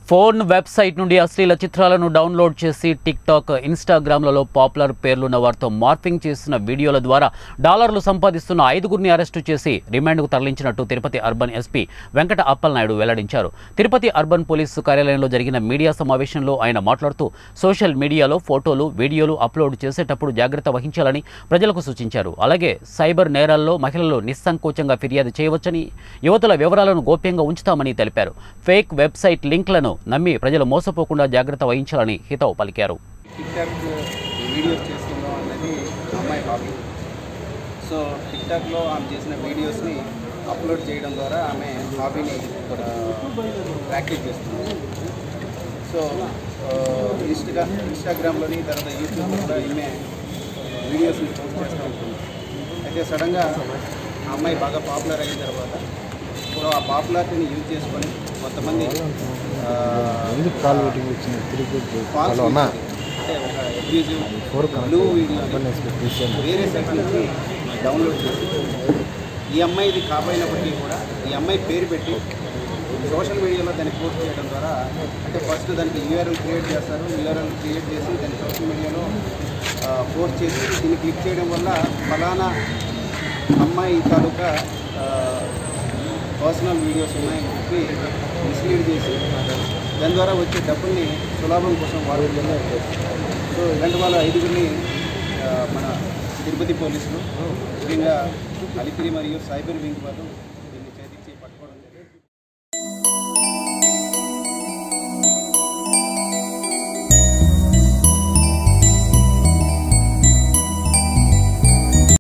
phone website నుండి అశ్లీల చిత్రాలను download చేసి టిక్ టాక్ ఇన్స్టాగ్రామ్లలో పాపులర్ పేర్లున్న వారితో మార్ఫింగ్ చేసిన వీడియోల ద్వారా డాలర్లు సంపాదిస్తున్న ఐదుగురిని అరెస్టు చేసి రిమాండ్కు తరలించినట్టు తిరుపతి అర్బన్ ఎస్పీ వెంకట అప్పలనాయుడు వెల్లడించారు తిరుపతి అర్బన్ పోలీసు కార్యాలయంలో జరిగిన మీడియా సమావేశంలో ఆయన మాట్లాడుతూ సోషల్ మీడియాలో ఫోటోలు వీడియోలు అప్లోడ్ చేసేటప్పుడు జాగ్రత్త వహించాలని ప్రజలకు సూచించారు అలాగే సైబర్ నేరాల్లో మహిళలు నిస్సంకోచంగా ఫిర్యాదు చేయవచ్చని యువతుల వివరాలను గోప్యంగా ఉంచుతామని తెలిపారు ఫేక్ వెబ్సైట్ లింక్లను నమ్మి ప్రజలు మోసపోకుండా జాగ్రత్త వహించాలని హితవు పలికారు టిక్టాక్ వీడియోస్ చేస్తుందాం అన్నది అమ్మాయి హాబీ సో టిక్టాక్లో ఆమె చేసిన వీడియోస్ని అప్లోడ్ చేయడం ద్వారా ఆమె హాబీని ప్రాక్టీస్ చేస్తుంది సో ఇన్స్టా ఇన్స్టాగ్రామ్లోని తర్వాత యూట్యూబ్లో కూడా ఈమె వీడియోస్ని పోస్ట్ చేస్తూ ఉంటుంది అయితే సడన్గా ఆ అమ్మాయి బాగా పాపులర్ అయిన తర్వాత సో ఆ పాపులారిటీని యూజ్ చేసుకొని కొంతమంది ఆ, ఎందుకు కాల్ వెయిటింగ్ వచ్చింది తిరిగి ఫాల్స్ హలో అన్న అంటే ఒక abusive four blue video expectation వేరే సైట్ నుంచి డౌన్లోడ్ చేసి ఈ అమ్మాయిది కాపోయినప్పటికీ కూడా ఈ అమ్మాయి పేరు పెట్టి సోషల్ మీడియాలో దాన్ని పోస్ట్ చేయడం ద్వారా అంటే ఫస్ట్ దానికి యూఆర్ఎల్ క్రియేట్ చేస్తారు యూఆర్ఎల్ క్రియేట్ చేసి దాన్ని సోషల్ మీడియాలో పోస్ట్ చేసి దీన్ని క్లిక్ చేయడం వల్ల ఫలానా అమ్మాయి తాలూకా పర్సనల్ వీడియోస్ ఉన్నాయని చెప్పి మిస్లీడ్ చేసి దాని ద్వారా వచ్చే డబ్బుల్ని సులభం కోసం వాడుతున్నారు సో ఇలాంటి వాళ్ళ ఐదుగురిని ఆ, మన తిరుపతి పోలీసులు ముఖ్యంగా అలిపిరి మరియు సైబర్ వింగ్ వాళ్ళు